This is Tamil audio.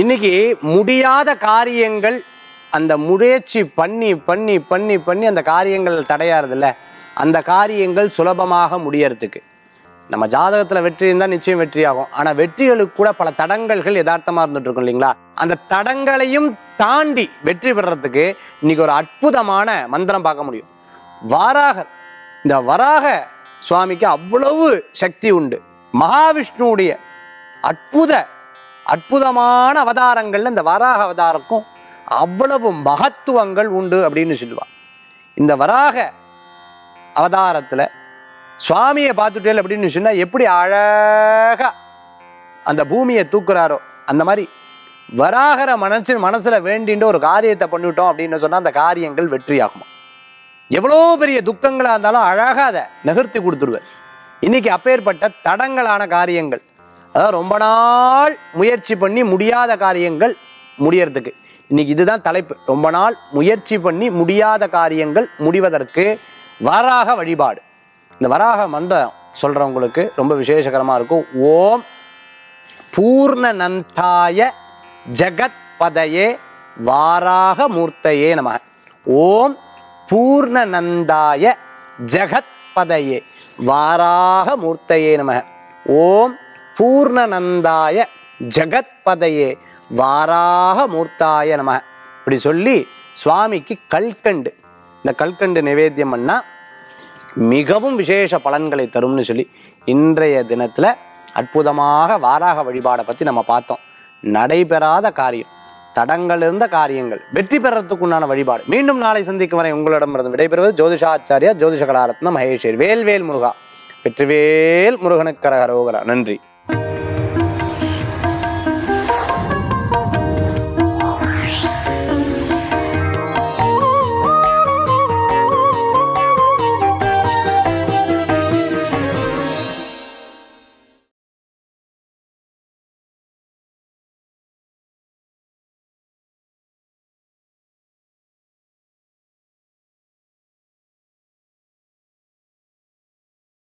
இன்னைக்கு முடியாத காரியங்கள் அந்த முயற்சி பண்ணி பண்ணி பண்ணி பண்ணி அந்த காரியங்கள் தடையாறதில்ல அந்த காரியங்கள் சுலபமாக முடியறதுக்கு நம்ம ஜாதகத்தில் வெற்றி இருந்தால் நிச்சயம் வெற்றி ஆகும் ஆனால் வெற்றிகளுக்கு கூட பல தடங்கல்கள் யதார்த்தமாக இருந்துட்டு இருக்கும் இல்லைங்களா அந்த தடங்களையும் தாண்டி வெற்றி பெறறதுக்கு இன்னைக்கு ஒரு அற்புதமான மந்திரம் பார்க்க முடியும் வாராகர் இந்த வராக சுவாமிக்கு அவ்வளவு சக்தி உண்டு மகாவிஷ்ணுவுடைய அற்புத அற்புதமான அவதாரங்கள்ல இந்த வராக அவதாரக்கும் அவ்வளவு மகத்துவங்கள் உண்டு அப்படின்னு சொல்லுவா இந்த வராக அவதாரத்துல சுவாமியை பார்த்துட்டேல் அப்படின்னு சொன்னா எப்படி அழகா அந்த பூமியை தூக்குறாரோ அந்த மாதிரி வராகர மனசு மனசுல வேண்டின்ற ஒரு காரியத்தை பண்ணிவிட்டோம் அப்படின்னு சொன்னா அந்த காரியங்கள் வெற்றியாகுமா எவ்வளோ பெரிய துக்கங்களா இருந்தாலும் அழகா அதை நிகர்த்தி கொடுத்துருவார் இன்னைக்கு அப்பேற்பட்ட தடங்களான காரியங்கள் அதாவது ரொம்ப நாள் முயற்சி பண்ணி முடியாத காரியங்கள் முடியறதுக்கு இன்னைக்கு இதுதான் தலைப்பு ரொம்ப நாள் முயற்சி பண்ணி முடியாத காரியங்கள் முடிவதற்கு வராக வழிபாடு இந்த வராக மந்திரம் சொல்றவங்களுக்கு ரொம்ப விசேஷகரமா இருக்கும் ஓம் பூர்ணநந்தாய ஜகத்பதயே வாராக மூர்த்தையே நம ஓம் பூர்ணநந்தாய ஜகத்பதயே வாராக மூர்த்தையே நம ஓம் பூர்ணநந்தாய ஜகத்பதயே வாராக மூர்த்தாய நம இப்படி சொல்லி சுவாமிக்கு கல்கண்டு இந்த கல்கண்டு நிவேத்தியம் பண்ணா மிகவும் விசேஷ பலன்களை தரும்னு சொல்லி இன்றைய தினத்துல அற்புதமாக வாராக வழிபாடை பத்தி நம்ம பார்த்தோம் நடைபெறாத காரியம் தடங்கள் இருந்த காரியங்கள் வெற்றி பெறத்துக்குண்டான வழிபாடு மீண்டும் நாளை சந்திக்கும் வரை உங்களிடமிருந்து விடைபெறுவது ஜோதிஷாச்சாரியா ஜோதிஷ கலாரத்ன மகேஸ்வர் வேல்வேல் முருகா வெற்றிவேல் முருகனுக்கு கரகரோகரா நன்றி